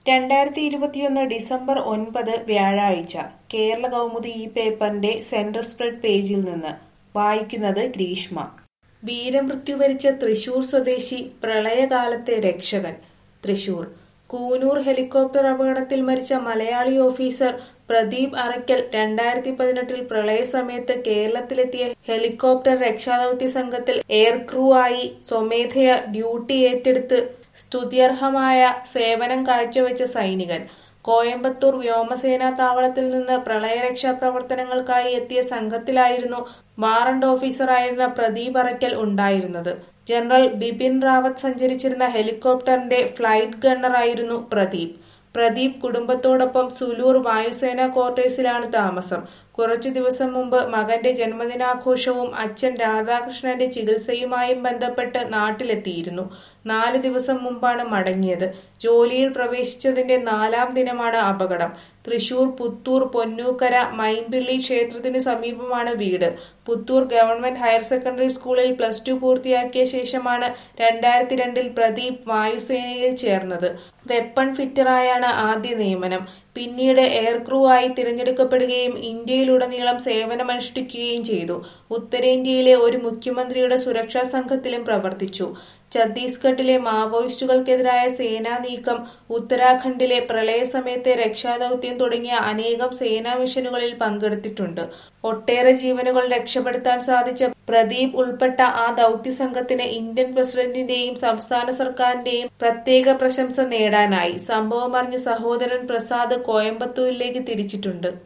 രണ്ടായിരത്തി ഇരുപത്തിയൊന്ന് ഡിസംബർ ഒൻപത് വ്യാഴാഴ്ച കേരള കൗമുദി ഈ പേപ്പറിന്റെ സെന്റർ സ്പ്രെഡ് പേജിൽ നിന്ന് വായിക്കുന്നത് ഗ്രീഷ്മ വീരമൃത്യു വരിച്ച തൃശൂർ സ്വദേശി പ്രളയകാലത്തെ രക്ഷകൻ തൃശൂർ കൂനൂർ ഹെലികോപ്റ്റർ അപകടത്തിൽ മരിച്ച മലയാളി ഓഫീസർ പ്രദീപ് അറയ്ക്കൽ രണ്ടായിരത്തി പതിനെട്ടിൽ പ്രളയസമയത്ത് കേരളത്തിലെത്തിയ ഹെലികോപ്റ്റർ രക്ഷാദൌത്യ സംഘത്തിൽ എയർ ക്രൂ ആയി സ്വമേധയ ഡ്യൂട്ടി ഏറ്റെടുത്ത് സ്തുത്യർഹമായ സേവനം കാഴ്ചവെച്ച സൈനികൻ കോയമ്പത്തൂർ വ്യോമസേനാ താവളത്തിൽ നിന്ന് പ്രളയരക്ഷാ പ്രവർത്തനങ്ങൾക്കായി എത്തിയ സംഘത്തിലായിരുന്നു വാറണ്ട് ഓഫീസറായിരുന്ന പ്രദീപ് അറയ്ക്കൽ ഉണ്ടായിരുന്നത് ജനറൽ ബിപിൻ റാവത്ത് സഞ്ചരിച്ചിരുന്ന ഹെലികോപ്റ്ററിന്റെ ഫ്ലൈറ്റ് ഗണ്ണറായിരുന്നു പ്രദീപ് പ്രദീപ് കുടുംബത്തോടൊപ്പം സുലൂർ വായുസേന ക്വാർട്ടേഴ്സിലാണ് താമസം കുറച്ചു ദിവസം മുമ്പ് മകന്റെ ജന്മദിനാഘോഷവും അച്ഛൻ രാധാകൃഷ്ണന്റെ ചികിത്സയുമായും ബന്ധപ്പെട്ട് നാട്ടിലെത്തിയിരുന്നു നാല് ദിവസം മുമ്പാണ് മടങ്ങിയത് ജോലിയിൽ പ്രവേശിച്ചതിന്റെ നാലാം ദിനമാണ് അപകടം തൃശൂർ പുത്തൂർ പൊന്നൂക്കര മൈമ്പിള്ളി ക്ഷേത്രത്തിന് സമീപമാണ് വീട് പുത്തൂർ ഗവൺമെന്റ് ഹയർ സെക്കൻഡറി സ്കൂളിൽ പ്ലസ് ടു പൂർത്തിയാക്കിയ ശേഷമാണ് രണ്ടായിരത്തി രണ്ടിൽ പ്രദീപ് വായുസേനയിൽ ചേർന്നത് വെപ്പൺ ഫിറ്ററായാണ് ആദ്യ നിയമനം പിന്നീട് എയർ ക്രൂ ആയി തിരഞ്ഞെടുക്കപ്പെടുകയും ഇന്ത്യയിലുടനീളം സേവനമനുഷ്ഠിക്കുകയും ചെയ്തു ഉത്തരേന്ത്യയിലെ ഒരു മുഖ്യമന്ത്രിയുടെ സുരക്ഷാ സംഘത്തിലും പ്രവർത്തിച്ചു ഛത്തീസ്ഗഡിലെ മാവോയിസ്റ്റുകൾക്കെതിരായ സേനാ നീക്കം ഉത്തരാഖണ്ഡിലെ പ്രളയസമയത്തെ രക്ഷാദൌത്യം തുടങ്ങിയ അനേകം സേനാ മിഷനുകളിൽ പങ്കെടുത്തിട്ടുണ്ട് ഒട്ടേറെ ജീവനുകൾ രക്ഷപ്പെടുത്താൻ സാധിച്ച പ്രദീപ് ഉൾപ്പെട്ട ആ ദൌത്യ സംഘത്തിന് ഇന്ത്യൻ പ്രസിഡന്റിന്റെയും സംസ്ഥാന സർക്കാരിന്റെയും പ്രത്യേക പ്രശംസ നേടാനായി സംഭവമറിഞ്ഞ സഹോദരൻ പ്രസാദ് കോയമ്പത്തൂരിലേക്ക് തിരിച്ചിട്ടുണ്ട്